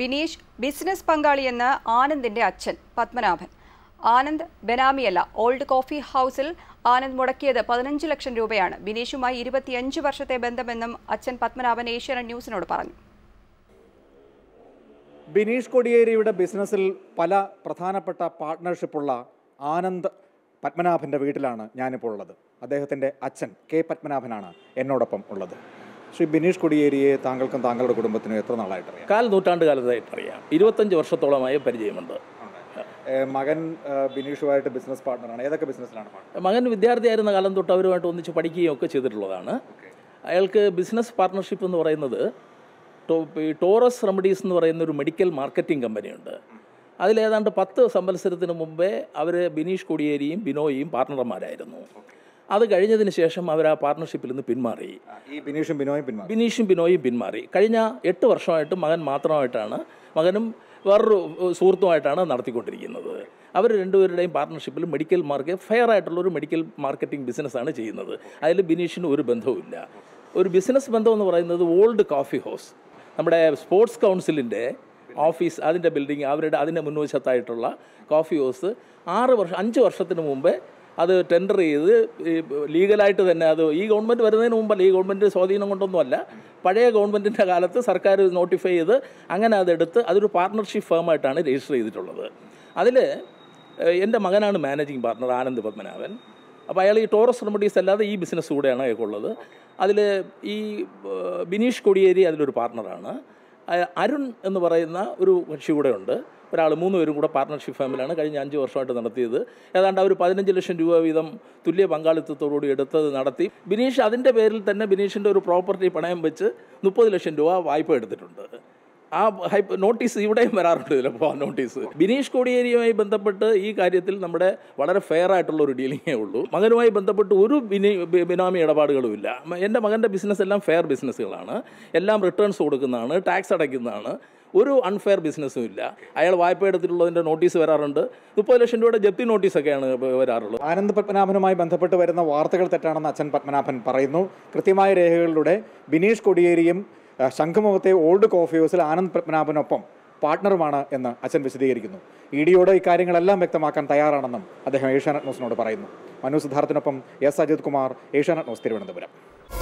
Bineesh business പങ്കാളിയെന്ന് ആനന്ദിന്റെ അച്ഛൻ പത്മനാഭൻ ആനന്ദ് ബെനാമിയല്ല ഓൾഡ് കോഫി ഹൗസിൽ ആനന്ദ് മുടക്കിയത് പതിനഞ്ച് ലക്ഷം രൂപയാണ് ബിനീഷുമായി ഇരുപത്തിയഞ്ച് വർഷത്തെ ബന്ധമെന്നും അച്ഛൻ പത്മനാഭൻ ഏഷ്യാനെറ്റ് ന്യൂസിനോട് പറഞ്ഞു ബിനീഷ് കൊടിയേരിയുടെ ബിസിനസ്സിൽ പല പ്രധാനപ്പെട്ട പാർട്ട്ണർഷിപ്പുള്ള ആനന്ദ് പത്മനാഭൻ്റെ വീട്ടിലാണ് ഞാനിപ്പോൾ ഉള്ളത് അദ്ദേഹത്തിൻ്റെ അച്ഛൻ കെ പത്മനാഭനാണ് എന്നോടൊപ്പം ഉള്ളത് ശ്രീ ബിനീഷ് കൊടിയേരിയെ താങ്കൾക്കും താങ്കളുടെ കുടുംബത്തിനും എത്ര നാളായിട്ട് അറിയാം കാൽ നൂറ്റാണ്ട് കാലത്തായിട്ട് അറിയാം ഇരുപത്തഞ്ച് വർഷത്തോളമായ പരിചയമുണ്ട് ഏ, മകൻ ഏ, ബിനീഷുമായിട്ട് ബിസിനസ് പാർട്ട്ണറാണ് ഏതൊക്കെ ബിസിനസ്സിലാണ് പാർട്ട്ണർ മകൻ വിദ്യാർത്ഥിയായിരുന്ന കാലം തൊട്ട് അവരുമായിട്ട് ഒന്നിച്ച് പഠിക്കുകയും ഒക്കെ ചെയ്തിട്ടുള്ളതാണ് അയാൾക്ക് ബിസിനസ് പാർട്ട്ണർഷിപ്പ് എന്ന് പറയുന്നത് ടോ- ഈ ടോറസ് റെമഡീസ് എന്ന് പറയുന്ന ഒരു മെഡിക്കൽ മാർക്കറ്റിംഗ് കമ്പനിയുണ്ട് അതിലേതാണ്ട് പത്ത് സംവത്സരത്തിന് മുമ്പേ അവർ ബിനീഷ് കൊടിയേരിയും ബിനോയും പാർട്ട്ണർമാരായിരുന്നു അത് കഴിഞ്ഞതിന് ശേഷം അവർ ആ പാർട്ട്ണർഷിപ്പിൽ നിന്ന് പിന്മാറി ഈ ബിനീഷും ബിനോയും പിന്മാറി ബിനീഷും ബിനോയും പിന്മാറി കഴിഞ്ഞ എട്ട് വർഷമായിട്ട് മകൻ മാത്രമായിട്ടാണ് മകനും വേറൊരു ഏഹ്, സുഹൃത്തുമായിട്ടാണ് നടത്തിക്കൊണ്ടിരിക്കുന്നത് അവർ രണ്ടുപേരുടെയും പാർട്ട്ണർഷിപ്പിൽ മെഡിക്കൽ മാർക്കറ്റ് ഫെയർ ആയിട്ടുള്ള ഒരു മെഡിക്കൽ മാർക്കറ്റിംഗ് ബിസിനസ്സാണ് ചെയ്യുന്നത് അതിൽ ബിനീഷിന് ഒരു ബന്ധവുമില്ല ഒരു ബിസിനസ് ബന്ധം എന്ന് പറയുന്നത് ഓൾഡ് കോഫി ഹൗസ് നമ്മുടെ സ്പോർട്സ് കൗൺസിലിൻ്റെ ഓഫീസ് അതിൻ്റെ ബിൽഡിംഗ് അവരുടെ അതിൻ്റെ മുൻവശത്തായിട്ടുള്ള കോഫി ഹൗസ് ആറ് വർഷം അഞ്ച് വർഷത്തിന് മുമ്പേ അത് ടെൻഡർ ചെയ്ത് ഈ ലീഗലായിട്ട് തന്നെ അത് ഈ ഗവൺമെൻറ് വരുന്നതിന് മുമ്പല്ല ഈ ഗവൺമെൻറ് സ്വാധീനം കൊണ്ടൊന്നുമല്ല പഴയ ഗവൺമെൻറ്റിൻ്റെ കാലത്ത് സർക്കാർ നോട്ടിഫൈ ചെയ്ത് അങ്ങനെ അതെടുത്ത് അതൊരു പാർട്ട്ണർഷിപ്പ് ഫേമായിട്ടാണ് രജിസ്റ്റർ ചെയ്തിട്ടുള്ളത് അതിൽ എൻ്റെ മകനാണ് മാനേജിങ് പാർട്ണർ ആനന്ദ് പത്മനാഭൻ അപ്പോൾ അയാൾ ഈ ടോറസ് റെമഡീസ് അല്ലാതെ ഈ ബിസിനസ് കൂടെയാണ് അയാൾക്കുള്ളത് അതിൽ ഈ ഏഹ്, ബിനീഷ് കൊടിയേരി അതിലൊരു പാർട്ണറാണ് അയ- അരുൺ എന്ന് പറയുന്ന ഒരു കക്ഷി കൂടെ ഉണ്ട് ഒരാൾ മൂന്ന് പേരും കൂടെ പാർട്ണർഷിപ്പ് ഫാമിലാണ് കഴിഞ്ഞ അഞ്ച് വർഷമായിട്ട് നടത്തിയത് ഏതാണ്ട് അവർ പതിനഞ്ച് ലക്ഷം രൂപ വീതം തുല്യ പങ്കാളിത്തത്തോടുകൂടി എടുത്തത് നടത്തി ബിനീഷ് അതിൻ്റെ പേരിൽ തന്നെ ബിനീഷിൻ്റെ ഒരു പ്രോപ്പർട്ടി പണയം വെച്ച് മുപ്പത് ലക്ഷം രൂപ വായ്പ എടുത്തിട്ടുണ്ട് ആ ഹൈപ്പ് നോട്ടീസ് ഇവിടെയും വരാറുണ്ട് ചിലപ്പോൾ ആ നോട്ടീസ് ബിനീഷ് കോടിയേരിയുമായി ബന്ധപ്പെട്ട് ഈ കാര്യത്തിൽ നമ്മുടെ വളരെ ഫെയർ ആയിട്ടുള്ള ഒരു ഡീലിങ്ങേ ഉള്ളൂ മകനുമായി ബന്ധപ്പെട്ട് ഒരു ബിനി ബി- ബിനാമി ഇടപാടുകളുമില്ല മ- എൻ്റെ മകൻ്റെ ബിസിനസ് എല്ലാം ഫെയർ ബിസിനസ്സുകളാണ് എല്ലാം റിട്ടേൺസ് കൊടുക്കുന്നതാണ് ടാക്സ് അടയ്ക്കുന്നതാണ് ഒരു അൺഫെയർ ബിസിനസ്സും ഇല്ല അയാൾ വായ്പ എടുത്തിട്ടുള്ളതിൻ്റെ നോട്ടീസ് വരാറുണ്ട് മുപ്പത് ലക്ഷം രൂപയുടെ ജപ്തി നോട്ടീസൊക്കെയാണ് വരാറുള്ളത് ആനന്ദ് പത്മനാഭനുമായി ബന്ധപ്പെട്ട് വരുന്ന വാർത്തകൾ തെറ്റാണെന്ന് അച്ഛൻ പത്മനാഭൻ പറയുന്നു കൃത്യമായ രേഖകളിലൂടെ ബിനീഷ് കൊടിയേരിയും ആ, ശംഖുമുഖത്തെ ഓൾഡ് കോഫി ഹൗസിൽ ആനന്ദ് പത്മനാഭനൊപ്പം പാർട്ട്ണറുമാണ് എന്ന് അച്ഛൻ വിശദീകരിക്കുന്നു ഇ ഡിയോട് ഇക്കാര്യങ്ങളെല്ലാം വ്യക്തമാക്കാൻ തയ്യാറാണെന്നും അദ്ദേഹം ഏഷ്യാനെറ്റ് ന്യൂസിനോട് പറയുന്നു മനു സിദ്ധാർത്ഥിനൊപ്പം എസ് അജിത് കുമാർ ഏഷ്യാനെറ്റ് ന്യൂസ് തിരുവനന്തപുരം